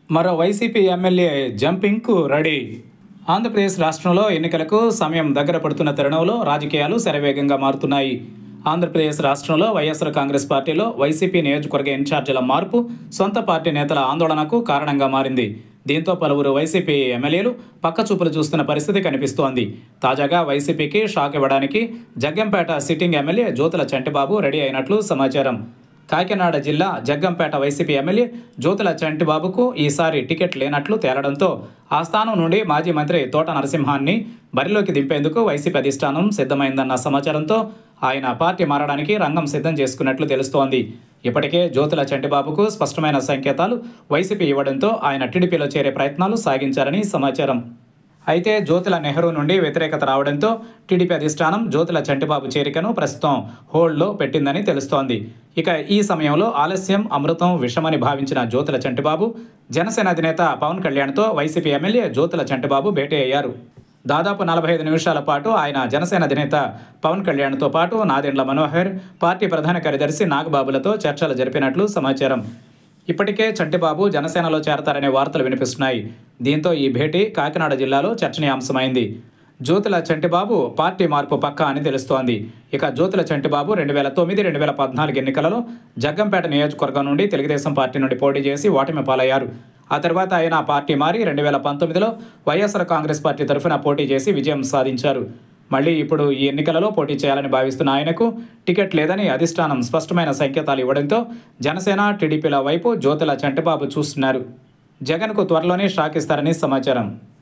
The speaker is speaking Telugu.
మరో వైసీపీ ఎమ్మెల్యే జంపింగ్కు రెడీ ఆంధ్రప్రదేశ్ రాష్ట్రంలో ఎన్నికలకు సమయం దగ్గర పడుతున్న తరుణంలో రాజకీయాలు శరవేగంగా మారుతున్నాయి ఆంధ్రప్రదేశ్ రాష్ట్రంలో వైఎస్ఆర్ కాంగ్రెస్ పార్టీలో వైసీపీ నియోజకవర్గ ఇన్ఛార్జీల మార్పు సొంత పార్టీ నేతల ఆందోళనకు కారణంగా మారింది దీంతో పలువురు వైసీపీ ఎమ్మెల్యేలు పక్కచూపులు చూస్తున్న పరిస్థితి కనిపిస్తోంది తాజాగా వైసీపీకి షాక్ ఇవ్వడానికి Jaggampeta sitting MLA Jyothula Chantibabu ready అయినట్లు సమాచారం కాకినాడ జిల్లా జగ్గంపేట వైసీపీ ఎమ్మెల్యే జ్యోతుల చంటిబాబుకు ఈసారి టికెట్ లేనట్లు తేలడంతో ఆ స్థానం నుండి మాజీ మంత్రి తోట నరసింహాన్ని బరిలోకి దింపేందుకు వైసీపీ అధిష్టానం సిద్ధమైందన్న సమాచారంతో ఆయన పార్టీ మారడానికి రంగం సిద్ధం చేసుకున్నట్లు తెలుస్తోంది ఇప్పటికే జ్యోతుల చంటిబాబుకు స్పష్టమైన సంకేతాలు వైసీపీ ఇవ్వడంతో ఆయన టీడీపీలో చేరే ప్రయత్నాలు సాగించారని సమాచారం అయితే జ్యోతుల నెహ్రూ నుండి వ్యతిరేకత రావడంతో టీడీపీ అధిష్టానం జ్యోతుల చంటిబాబు చేరికను ప్రస్తుతం హోల్డ్లో పెట్టిందని తెలుస్తోంది ఇక ఈ సమయంలో ఆలస్యం అమృతం విషమని భావించిన జ్యోతుల చంటిబాబు జనసేన అధినేత పవన్ కళ్యాణ్తో వైసీపీ ఎమ్మెల్యే జ్యోతుల చంటిబాబు భేటీ అయ్యారు దాదాపు నలభై ఐదు నిమిషాల పాటు ఆయన జనసేన అధినేత పవన్ కళ్యాణ్తో పాటు నాదెండ్ల మనోహర్ పార్టీ ప్రధాన కార్యదర్శి నాగబాబులతో చర్చలు జరిపినట్లు సమాచారం ఇప్పటికే చంటిబాబు జనసేనలో చేరతారనే వార్తలు వినిపిస్తున్నాయి దీంతో ఈ భేటీ కాకినాడ జిల్లాలో చర్చనీయాంశమైంది జ్యోతుల చంటిబాబు పార్టీ మార్పు పక్కా అని తెలుస్తోంది ఇక జ్యోతుల చంటిబాబు రెండు వేల తొమ్మిది రెండు వేల పద్నాలుగు ఎన్నికలలో జగ్గంపేట నియోజకవర్గం నుండి తెలుగుదేశం పార్టీ నుండి పోటీ చేసి ఓటమి పాలయ్యారు ఆ తర్వాత ఆయన పార్టీ మారి రెండు వేల పంతొమ్మిదిలో వైఎస్ఆర్ కాంగ్రెస్ పార్టీ తరఫున పోటీ చేసి విజయం సాధించారు మళ్ళీ ఇప్పుడు ఈ ఎన్నికలలో పోటీ చేయాలని భావిస్తున్న ఆయనకు టికెట్ లేదని అధిష్టానం స్పష్టమైన సంకేతాలు ఇవ్వడంతో జనసేన టీడీపీల వైపు జ్యోతుల చంటిబాబు చూస్తున్నారు జగన్కు త్వరలోనే షాక్ ఇస్తారని సమాచారం